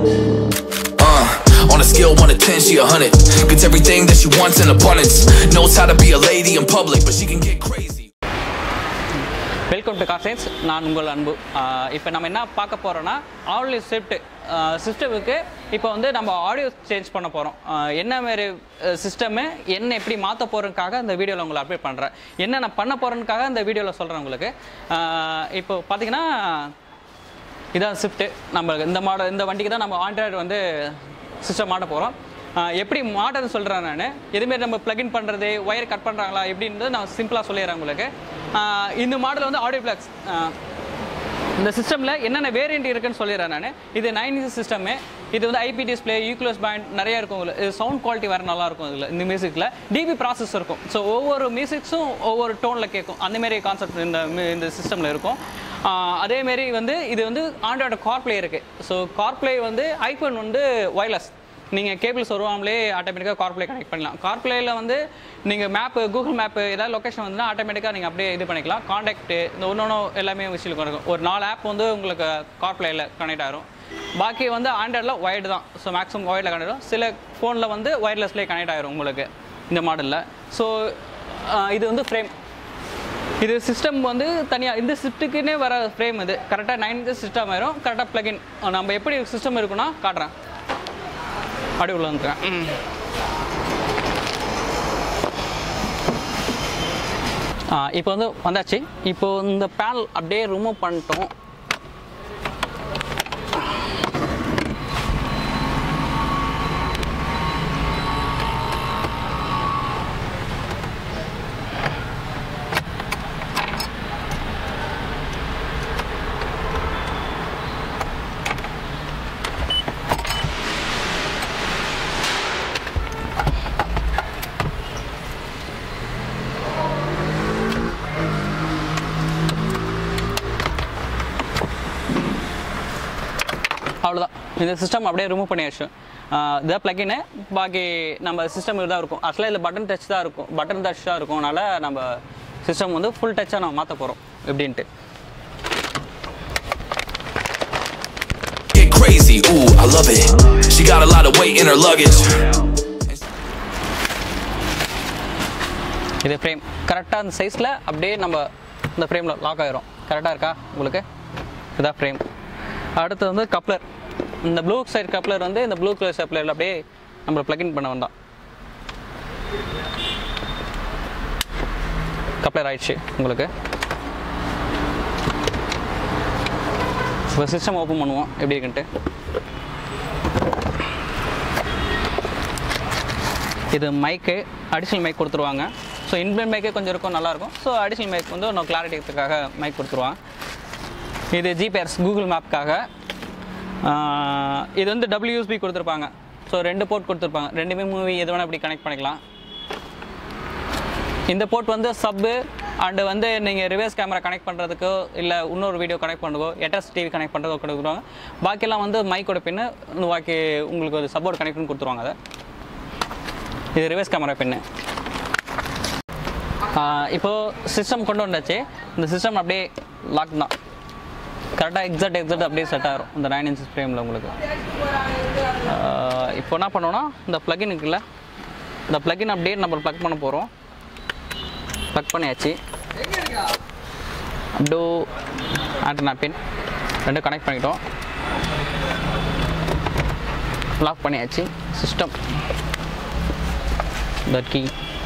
Uh, on a scale 1 to 10, she a 100. Gets everything that she wants in abundance. Knows how to be a lady in public, but she can get crazy. Welcome to car science நான் உங்கள் அன்பு இப்போ நம்ம என்ன பார்க்க போகிறோன்னா audio shift சிஸ்டமுக்கு இப்போ வந்து நம்ம ஆடியோ சேஞ்ச் பண்ண போகிறோம் என்ன மாரி சிஸ்டமு என்ன எப்படி மாற்ற போகிறதுக்காக இந்த வீடியோவில் உங்களை அப்டேட் பண்ணுறேன் என்ன நான் பண்ண போகிறேன்னுக்காக இந்த வீடியோவில் சொல்கிறேன் உங்களுக்கு அஹ், இப்போ பார்த்தீங்கன்னா இதான் ஷிஃப்ட்டு நம்ம இந்த மாடல் இந்த வண்டிக்கு தான் நம்ம ஆண்ட்ராய்டு வந்து சிஸ்டம் மாட்ட போகிறோம் எப்படி மாடல் சொல்கிறேன் நான் எதுமாரி நம்ம ப்ளக்இன் பண்ணுறது ஒயர் கட் பண்ணுறாங்களா எப்படின்றது நான் சிம்பிளாக சொல்லிடுறேன் உங்களுக்கு ஆஹ் இந்த மாடல் வந்து ஆடியோ பிளக்ஸ் இந்த சிஸ்டமில் என்னென்ன வேரியண்ட் இருக்குன்னு சொல்லிடுறேன் நான் இது நைன் இன்ச் சிஸ்டமு இது வந்து ஐபி டிஸ்பிளே யூக்ளோஸ் பேண்ட் நிறைய இருக்கும் இதில் இது சவுண்ட் குவாலிட்டி வேறு நல்லா இருக்கும் இதில் இந்த மியூசிக்கில் டிபி ப்ராசஸ் இருக்கும் ஸோ ஒவ்வொரு மியூசிக்ஸும் ஒவ்வொரு டோனில் கேட்கும் அந்தமாரி கான்செப்ட் இந்த mu- இந்த சிஸ்டமில் இருக்கும் ஆஹ் அதேமாரி வந்து இது வந்து ஆண்ட்ராய்டு கார்ப்ளே இருக்குது ஸோ கார்ப்ளே வந்து ஐஃபோன் வந்து ஒயர்லெஸ் நீங்கள் கேபிள் சொருவாமலே ஆட்டோமேட்டிக்காக கார்ப்ளே கனெக்ட் பண்ணலாம் கார்ப்ளேயில் வந்து நீங்கள் மேப்பு கூகுள் மேப்பு ஏதாவது லொக்கேஷன் வந்துன்னா ஆட்டோமேட்டிக்காக நீங்கள் அப்படியே இது பண்ணிக்கலாம் காண்டாக்ட் இந்த ஒன்று எல்லாமே விஷயம் இருக்கும் ஒரு நாலு ஆப் வந்து உங்களுக்கு கார்ப்ளேயில் கனெக்ட் ஆகிரும் பாக்கி வந்து ஆண்ட்ராய்டில் ஒயர்டு தான் ஸோ மேக்ஸிமம் ஒயர்டில் கனெக்ட் ஆகும் சில ஃபோனில் வந்து ஒயர்லெஸ்லேயே கனெக்ட் ஆகிரும் உங்களுக்கு இந்த மாடலில் ஸோ இது வந்து ஃப்ரேம் இது சிஸ்டம் வந்து தனியாக இந்த ஷிஃப்ட்டுக்குன்னே வர ஃப்ரேம் இது கரெக்டாக நைன் சிஸ்டம் ஆயிரும் கரெக்டாக ப்ளகின் நம்ம எப்படி சிஸ்டம் இருக்குன்னா காட்டுறேன் அப்படி உள்ள வந்துருக்கேன் ம். ஆ இப்போ வந்து வந்தாச்சு இப்போ இந்த பேனல் அப்படியே ரிமூவ் பண்ணிட்டோம் அவ்வளோதான் இந்த சிஸ்டம் அப்படியே ரிமூவ் பண்ணியாச்சு இதான் ப்ளக்கின்னு பாக்கி நம்ம சிஸ்டம் தான் இருக்கும் ஆக்சுவலாக இதில் பட்டன் டச் தான் இருக்கும் பட்டன் டச் தான் இருக்கும் அதனால் நம்ம சிஸ்டம் வந்து ஃபுல் டச்சாக நம்ம மாற்ற போகிறோம் எப்படின்ட்டு Get crazy, ooh, I love it. She got a lot of weight in her luggage. இது ஃப்ரேம் கரெக்டாக அந்த சைஸில் அப்படியே நம்ம இந்த ஃப்ரேமில் லாக் ஆகிரும் கரெக்டாக இருக்கா உங்களுக்கு இதான் ஃப்ரேம் அடுத்து வந்து கப்ளர் இந்த ப்ளூ சைடு கப்ளர் வந்து இந்த ப்ளூ கலர் கப்ளரில் அப்படியே நம்ம ப்ளக்இன் பண்ண வந்தான் கப்ளர் ஆயிடுச்சு உங்களுக்கு இப்போ சிஸ்டம் ஓப்பன் பண்ணுவோம் எப்படி இருக்குன்ட்டு இது மைக்கு அடிஷ்னல் மைக் கொடுத்துருவாங்க ஸோ இன்பிளன் மைக்கே கொஞ்சம் இருக்கும் நல்லாயிருக்கும் ஸோ அடிஷ்னல் மைக் வந்து இன்னும் கிளாரிட்டிக்காக மைக் கொடுத்துருவாங்க இது ஜிபிஆர்ஸ் கூகுள் மேப்க்காக இது வந்து WSB கொடுத்துருப்பாங்க ஸோ ரெண்டு போர்ட் கொடுத்துருப்பாங்க ரெண்டுமே மூவி எது வேணால் இப்படி கனெக்ட் பண்ணிக்கலாம் இந்த போர்ட் வந்து சப்பு அண்டு வந்து நீங்கள் ரிவர்ஸ் கேமரா கனெக்ட் பண்ணுறதுக்கோ இல்லை இன்னொரு வீடியோ கனெக்ட் பண்ணுறதோ எட்எஸ் டிவி கனெக்ட் பண்ணுறதோ கொடுக்குறாங்க பாக்கியெல்லாம் வந்து மைக்கோட பின்னு பாக்கி உங்களுக்கு ஒரு சப்போர்ட் கனெக்ட் பண்ணி கொடுத்துருவாங்க அதை இது ரிவர்ஸ் கேமரா பின்னு இப்போது சிஸ்டம் கொண்டு வந்தாச்சு இந்த சிஸ்டம் அப்படியே லாக் தான் கரெக்டாக எக்ஸாக்ட் எக்ஸாக்ட் அப்படியே செட் ஆகிரும் இந்த நைன் இன்ச்சஸ் ஃப்ரேமில் உங்களுக்கு ஆஹ் இப்போ என்ன பண்ணோன்னா இந்த ப்ளகின் இருக்குல்ல இந்த ப்ளகின் அப்படியே நம்ம ப்ளக் பண்ண போகிறோம் ப்ளக் பண்ணியாச்சு அப்படியே ஆண்டனா பின் ரெண்டும் கனெக்ட் பண்ணிட்டோம் லாக் பண்ணியாச்சு system the key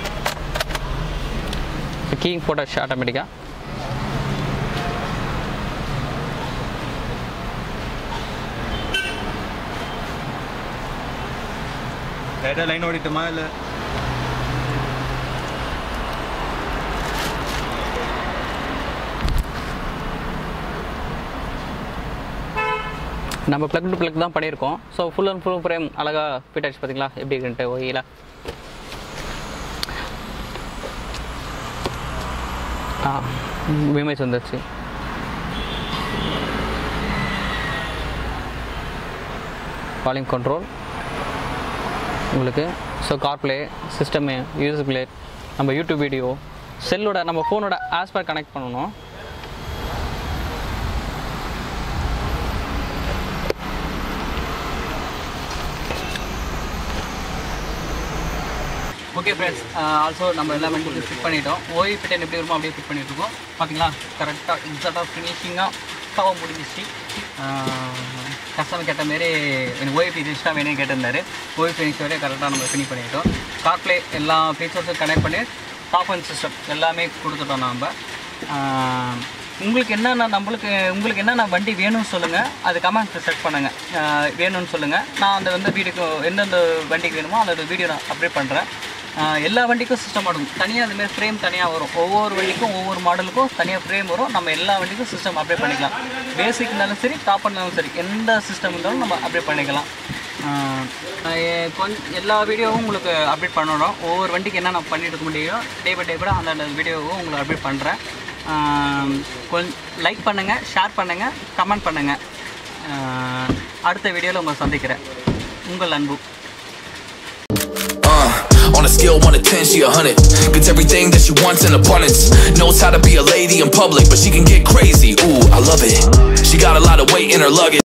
the key போட்டாச்சு ஆட்டோமேட்டிக்காக டேட்டா லைன் ஓடிட்டுமா இல்லை நம்ம ப்ளக் டு ப்ளக் தான் பண்ணியிருக்கோம் so full and full frame அழகாக ஃபிட் ஆச்சு பார்த்தீங்களா எப்படி இருக்குன்ட்டு ஒயில ஆ இமேஜ் வந்துருச்சு வால்யூம் கண்ட்ரோல் உங்களுக்கு ஸோ கார்ப்ளே சிஸ்டமு யூஎஸ்பிளே நம்ம யூடியூப் வீடியோ செல்லோட நம்ம ஃபோனோட ஆஸ்பர் கனெக்ட் பண்ணணும் ஓகே ஃப்ரெண்ட்ஸ் ஆல்சோ நம்ம எல்லா வண்டிக்கும் ஃபிட் பண்ணிட்டோம் ஓய் ஃபிட்டன் எப்படி வருமோ அப்படியே ஃபிட் பண்ணிட்டு இருக்கோம் பார்த்தீங்களா கரெக்டாக எக்ஸாக்டாக ஃபினிஷிங்காக பக்காவாக முடிஞ்சிச்சு கஸ்டமர் கேட்ட மாரி எனக்கு ஓய் ஃபினிஷ் தான் வேணும்னு கேட்டிருந்தாரு ஓய் ஃபினிஷ் வரையும் கரெக்டாக நம்ம ஃபினிஷ் பண்ணிட்டோம் கார்ப்ளே எல்லா ஃபீச்சர்ஸும் கனெக்ட் பண்ணி டாப் அண்ட் சிஸ்டம் எல்லாமே கொடுத்துட்டோம் நம்ம ஆஹ், உங்களுக்கு என்னென்ன நம்மளுக்கு உங்களுக்கு என்னென்ன வண்டி வேணும்னு சொல்லுங்கள் அது கமெண்ட் செட் பண்ணுங்கள் வேணும்னு சொல்லுங்கள் நான் அந்த வந்து வீடியோக்கு எந்தெந்த வண்டிக்கு வேணுமோ அதோட வீடியோ நான் அப்டேட் பண்ணுறேன் எல்லா வண்டிக்கும் சிஸ்டம் மாடல் தனியாக அதுமாரி ஃப்ரேம் தனியாக வரும் ஒவ்வொரு வண்டிக்கும் ஒவ்வொரு மாடலுக்கும் தனியாக ஃப்ரேம் வரும் நம்ம எல்லா வண்டிக்கும் சிஸ்டம் அப்டேட் பண்ணிக்கலாம் பேசிக் இருந்தாலும் சரி டாப் இருந்தாலும் சரி எந்த சிஸ்டம் இருந்தாலும் நம்ம அப்டேட் பண்ணிக்கலாம் கொஞ்சம் எல்லா வீடியோவும் உங்களுக்கு அப்டேட் பண்ணணும் ஒவ்வொரு வண்டிக்கு என்ன நான் பண்ணிட்டு இருக்க முடியும் டே பை டே கூட அந்த வீடியோவும் உங்களுக்கு அப்டேட் பண்ணுறேன் கொஞ்சம் லைக் பண்ணுங்கள் ஷேர் பண்ணுங்கள் கமெண்ட் பண்ணுங்கள் அடுத்த வீடியோவில் உங்களை சந்திக்கிறேன் உங்கள் அன்பு Uh, on a scale 1 to 10, she a 100. Gets everything that she wants in abundance. Knows how to be a lady in public, but she can get crazy. Ooh, I love it. She got a lot of weight in her luggage.